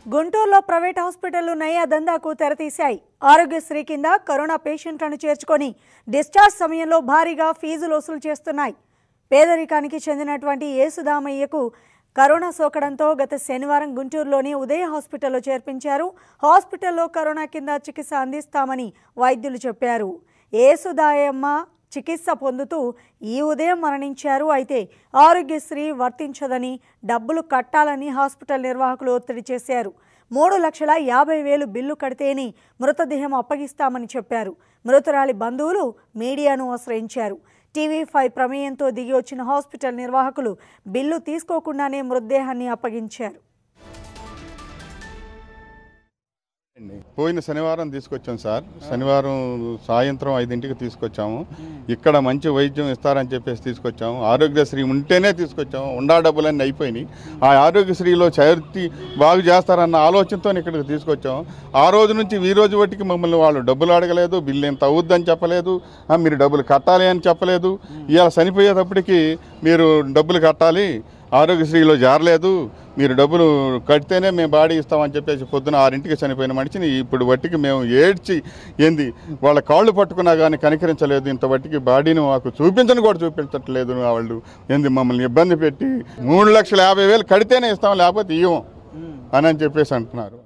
గుంటూరులో ప్రైవేట్ హాస్పిటళ్లు నయా దందాకు తెరతీశాయి ఆరోగ్యశ్రీ కింద కరోనా పేషెంట్లను చేర్చుకొని డిశ్చార్జ్ సమయంలో భారీగా ఫీజులు వసూలు చేస్తున్నాయి పేదరికానికి చెందినటువంటి యేసుదామయ్యకు కరోనా సోకడంతో గత శనివారం గుంటూరులోని ఉదయ హాస్పిటల్లో చేర్పించారు హాస్పిటల్లో కరోనా కింద చికిత్స అందిస్తామని వైద్యులు చెప్పారు యేసుదాయమ్మ చికిత్స పొందుతూ ఈ ఉదయం మరణించారు అయితే ఆరోగ్యశ్రీ వర్తించదని డబ్బులు కట్టాలని హాస్పిటల్ నిర్వాహకులు ఒత్తిడి చేశారు మూడు లక్షల యాభై వేలు బిల్లు కడితేనే మృతదేహం అప్పగిస్తామని చెప్పారు మృతురాలి బంధువులు మీడియాను ఆశ్రయించారు టీవీ ఫైవ్ ప్రమేయంతో దిగి వచ్చిన హాస్పిటల్ నిర్వాహకులు బిల్లు తీసుకోకుండానే మృతదేహాన్ని అప్పగించారు అండి. పోయిన శనివారం తీసుకొచ్చాం సార్ శనివారం సాయంత్రం ఐదింటికి తీసుకొచ్చాము ఇక్కడ మంచి వైద్యం ఇస్తారని చెప్పేసి తీసుకొచ్చాము ఆరోగ్యశ్రీ ఉంటేనే తీసుకొచ్చాము ఉండా డబ్బులన్నీ అయిపోయినాయి ఆ ఆరోగ్యశ్రీలో చేర్చి బాగు చేస్తారన్న ఆలోచనతో ఇక్కడికి తీసుకొచ్చాము ఆ రోజు నుంచి ఈ రోజు బట్టికి మమ్మల్ని వాళ్ళు డబ్బులు అడగలేదు బిల్లు ఎంత అవుద్దని చెప్పలేదు ఆ, మీరు డబ్బులు కట్టాలి అని చెప్పలేదు ఇవాళ చనిపోయేటప్పటికి మీరు డబ్బులు కట్టాలి ఆరోగ్యశ్రీలో జారలేదు మీరు డబ్బులు కడితేనే మేము బాడీ ఇస్తామని చెప్పేసి పొద్దున ఆరింటికి చనిపోయిన మనిషిని ఇప్పుడు బట్టికి మేము ఏడ్చి ఏంది వాళ్ళ కాళ్ళు పట్టుకున్నా కానీ కనికరించలేదు ఇంత బట్టికి బాడీని మాకు చూపించని కూడా చూపించట్లేదు వాళ్ళు ఏంది మమ్మల్ని ఇబ్బంది పెట్టి మూడు లక్షల యాభై వేలు కడితేనే ఇస్తాం లేకపోతే ఇవ్వం అని అని చెప్పేసి అంటున్నారు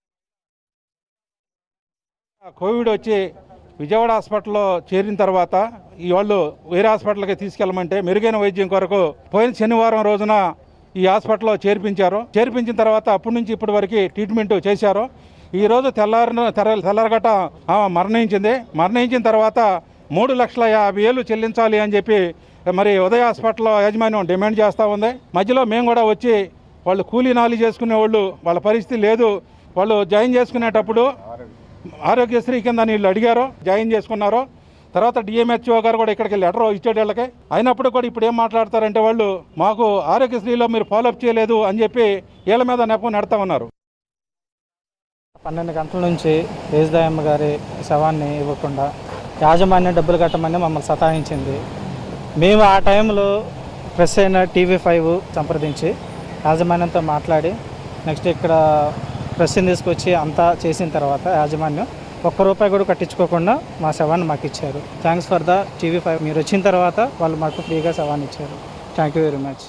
కోవిడ్ వచ్చి విజయవాడ హాస్పిటల్లో చేరిన తర్వాత ఈ వాళ్ళు వేరే హాస్పిటల్కి తీసుకెళ్ళమంటే మెరుగైన వైద్యం కొరకు పోయిన శనివారం రోజున ఈ హాస్పిటల్లో చేర్పించారు చేర్పించిన తర్వాత అప్పటి నుంచి ఇప్పటి వరకు ట్రీట్మెంట్ చేశారు ఈ రోజు తెల్లారిన తెల్ల తెల్లారగట ఆమె మరణించింది మరణించిన తర్వాత మూడు లక్షల యాభై వేలు చెల్లించాలి అని చెప్పి మరి ఉదయ హాస్పిటల్లో యాజమాన్యం డిమాండ్ చేస్తూ ఉంది మధ్యలో మేము కూడా వచ్చి వాళ్ళు కూలీ నాలి చేసుకునే వాళ్ళు వాళ్ళ పరిస్థితి లేదు వాళ్ళు జాయిన్ చేసుకునేటప్పుడు ఆరోగ్యశ్రీ కింద వీళ్ళు అడిగారు జాయిన్ చేసుకున్నారు తర్వాత డిఎంహెచ్ఓ గారు కూడా ఇక్కడికి లెటర్ ఇచ్చేట వాళ్ళకి అయినప్పుడు కూడా ఇప్పుడు ఏం మాట్లాడతారంటే వాళ్ళు మాకు ఆరోగ్యశ్రీలో మీరు ఫాలోఅప్ చేయలేదు అని చెప్పి వీళ్ళ మీద నెపం నెడతా ఉన్నారు పన్నెండు గంటల నుంచి రేజ్దాయమ్మ గారి శవాన్ని ఇవ్వకుండా యాజమాన్యం డబ్బులు కట్టమని మమ్మల్ని సతాయించింది మేము ఆ టైంలో ప్రెస్ అయిన టీవీ ఫైవ్ సంప్రదించి యాజమాన్యంతో మాట్లాడి నెక్స్ట్ ఇక్కడ ప్రెస్ని తీసుకొచ్చి అంతా చేసిన తర్వాత యాజమాన్యం ఒక్క రూపాయి కూడా కట్టించుకోకుండా మా శవాన్ని మాకు ఇచ్చారు thanks for the TV five మీరు వచ్చిన తర్వాత వాళ్ళు మాకు ఫ్రీగా శవాన్ని ఇచ్చారు థ్యాంక్ యూ వెరీ మచ్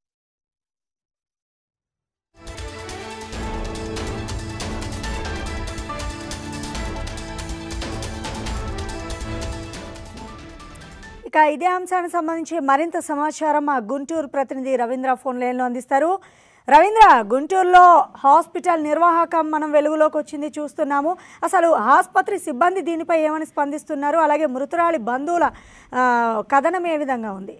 ఇక ఇదే అంశానికి సంబంధించి మరింత సమాచారం మా గుంటూరు ప్రతినిధి రవీంద్ర ఫోన్ లైన్లో అందిస్తారు రవీంద్ర గుంటూరులో హాస్పిటల్ నిర్వాహకం మనం వెలుగులోకి వచ్చింది చూస్తున్నాము అసలు ఆసుపత్రి సిబ్బంది దీనిపై ఏమని స్పందిస్తున్నారు అలాగే మృతురాలి బంధువుల ఆ, కథనం ఏ విధంగా ఉంది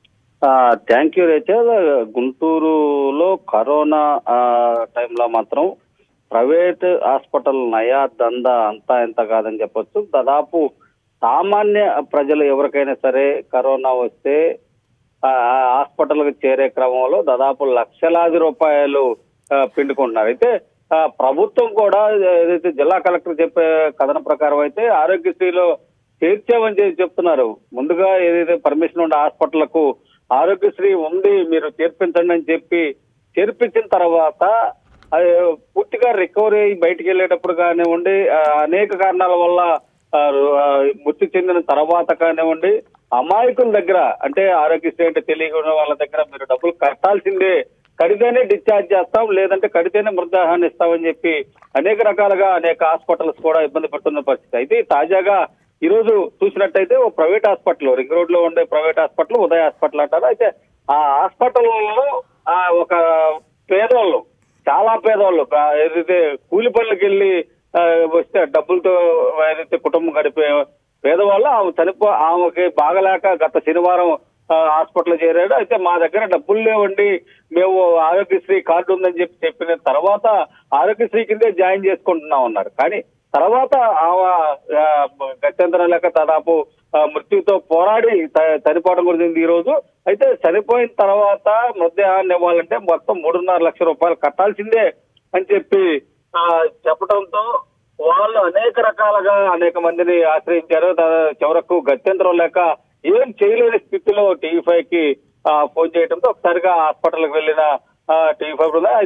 థ్యాంక్ యూ రేచల్ గుంటూరులో కరోనా ఆ, టైంలో మాత్రం ప్రైవేట్ హాస్పిటల్ నయా దంద అంతా ఎంత కాదని చెప్పొచ్చు దాదాపు సామాన్య ప్రజలు ఎవరికైనా సరే కరోనా వస్తే ఆ ఆ హాస్పిటల్కి చేరే క్రమంలో దాదాపు లక్షలాది రూపాయలు ఆ, పిండుకుంటున్నారు అయితే ఆ, ప్రభుత్వం కూడా ఏదైతే జిల్లా కలెక్టర్ చెప్పే కథనం ప్రకారం అయితే ఆరోగ్యశ్రీలో చేర్చామని చెప్పి చెప్తున్నారు ముందుగా ఏదైతే పర్మిషన్ ఉన్న హాస్పిటల్కు ఆరోగ్యశ్రీ ఉంది మీరు చేర్పించండి అని చెప్పి చేర్పించిన తర్వాత అది పూర్తిగా రికవరీ అయ్యి బయటికి వెళ్ళేటప్పుడు కానివ్వండి ఆ, అనేక కారణాల వల్ల ఆ, ఆ, మృతి చెందిన తర్వాత కానివ్వండి అమాయకుల దగ్గర అంటే ఆరోగ్యశ్రీ అంటే తెలియకుండా వాళ్ళ దగ్గర మీరు డబ్బులు కట్టాల్సిందే కడితేనే డిశ్చార్జ్ చేస్తాం లేదంటే కడితేనే మృతదేహాన్ని ఇస్తామని చెప్పి అనేక రకాలుగా అనేక హాస్పిటల్స్ కూడా ఇబ్బంది పడుతున్న పరిస్థితి అయితే తాజాగా ఈ రోజు చూసినట్టయితే ఓ ప్రైవేట్ హాస్పిటల్ రింగ్ రోడ్ లో ఉండే ప్రైవేట్ హాస్పిటల్ ఉదయ హాస్పిటల్ అంటారు అయితే ఆ హాస్పిటల్లో ఆ ఒక పేదవాళ్ళు చాలా పేదవాళ్ళు ఆ ఏదైతే కూలి పనులకు వెళ్ళి ఆ, వస్తే డబ్బులతో ఏదైతే కుటుంబం గడిపే పేదవాళ్ళు ఆమె చనిపో ఆమెకి బాగలేక గత శనివారం ఆ, హాస్పిటల్ చేరాడు అయితే మా దగ్గర డబ్బులు లేవండి మేము ఆరోగ్యశ్రీ కార్డు ఉందని చెప్పి చెప్పిన తర్వాత ఆరోగ్యశ్రీ కిందే జాయిన్ చేసుకుంటున్నాం అన్నారు కానీ తర్వాత ఆమె ఆ, గత్యంతరం లేక దాదాపు ఆ, మృత్యుతో పోరాడి త- చనిపోవడం గురించి ఈ రోజు అయితే చనిపోయిన తర్వాత మృతదేహాన్ని ఇవ్వాలంటే మొత్తం మూడున్నర లక్షల రూపాయలు కట్టాల్సిందే అని చెప్పి ఆ, చెప్పడంతో వాళ్ళు అనేక రకాలుగా అనేక మందిని ఆశ్రయించారు దా- చివరకు గత్యంతరం లేక ఏం చేయలేని స్థితిలో టీవీ ఫైవ్ కి ఆ, ఫోన్ చేయడంతో ఒకసారిగా హాస్పిటల్కి వెళ్ళిన టీవీ ఫైవ్ బృందం అయితే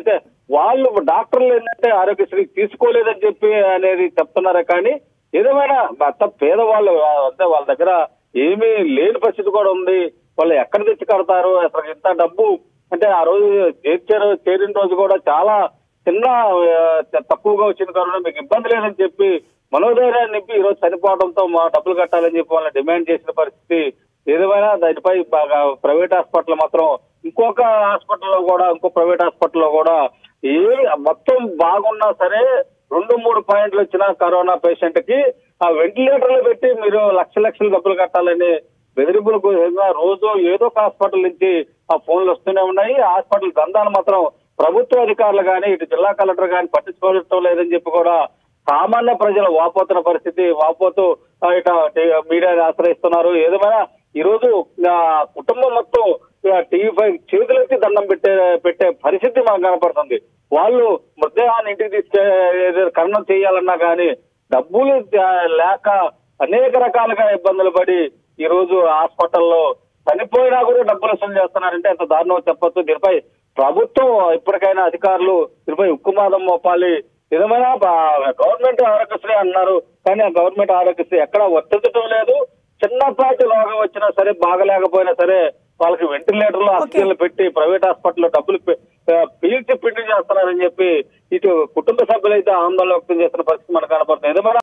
వాళ్ళు డాక్టర్లు ఏంటంటే ఆరోగ్యశ్రీ తీసుకోలేదని చెప్పి అనేది చెప్తున్నారే కానీ ఏదేమైనా అంత పేదవాళ్ళు అంటే వాళ్ళ దగ్గర ఏమీ లేని పరిస్థితి కూడా ఉంది వాళ్ళు ఎక్కడ తెచ్చి కడతారు అసలు ఇంత డబ్బు అంటే ఆ రోజు చేర్చారు చేరిన రోజు కూడా చాలా చిన్న ఆ, తక్కువగా వచ్చిన కారణం మీకు ఇబ్బంది లేదని చెప్పి మనోధైర్యాన్ని నింపి ఈ రోజు చనిపోవడంతో మా డబ్బులు కట్టాలని చెప్పి వాళ్ళని డిమాండ్ చేసిన పరిస్థితి ఏదేమైనా దానిపై బాగా ప్రైవేట్ హాస్పిటల్ మాత్రం ఇంకొక హాస్పిటల్లో కూడా ఇంకో ప్రైవేట్ హాస్పిటల్లో కూడా ఏ మొత్తం బాగున్నా సరే రెండు మూడు పాయింట్లు వచ్చిన కరోనా పేషెంట్ కి ఆ వెంటిలేటర్లు పెట్టి మీరు లక్ష లక్షలు డబ్బులు కట్టాలని బెదిరింపులకు ఏదో రోజు ఏదో ఒక హాస్పిటల్ నుంచి ఆ ఫోన్లు వస్తూనే ఉన్నాయి ఆ హాస్పిటల్ దందాలు మాత్రం ప్రభుత్వ అధికారులు కానీ ఇటు జిల్లా కలెక్టర్ కానీ పట్టించుకోవడం లేదని చెప్పి కూడా సామాన్య ప్రజలు వాపోతున్న పరిస్థితి వాపోతూ ఆ, ఇక మీడియాని ఆశ్రయిస్తున్నారు ఏదేమైనా ఈ రోజు ఆ, కుటుంబం మొత్తం టీవీ ఫైవ్ చేతులెత్తి దండం పెట్టే పెట్టే పరిస్థితి మనకు కనపడుతుంది వాళ్ళు మృతదేహాన్ని ఇంటికి తీసుకే ఏదో ఖననం చేయాలన్నా కానీ డబ్బులు ఆ, లేక అనేక రకాలుగా ఇబ్బందులు పడి ఈ రోజు హాస్పిటల్లో చనిపోయినా కూడా డబ్బులు వసూలు చేస్తున్నారంటే ఎంత దారుణం చెప్పొచ్చు దీనిపై ప్రభుత్వం ఇప్పటికైనా అధికారులు దీనిపై ఉక్కుమాదం మోపాలి ఏదేమైనా బా- గవర్నమెంట్ ఆరోగ్యశ్రీ అన్నారు కానీ ఆ గవర్నమెంట్ ఆరోగ్యశ్రీ ఎక్కడా వర్తించడం లేదు చిన్నపాటి రోగం వచ్చినా సరే బాగలేకపోయినా సరే వాళ్ళకి వెంటిలేటర్లు ఆక్సిజన్లు పెట్టి ప్రైవేట్ హాస్పిటల్లో డబ్బులు పె- ఆ, పీల్చి పిండి చేస్తున్నారని చెప్పి ఇటు కుటుంబ సభ్యులైతే ఆందోళన వ్యక్తం చేస్తున్న పరిస్థితి మనకు కనపడుతుంది ఏదేమైనా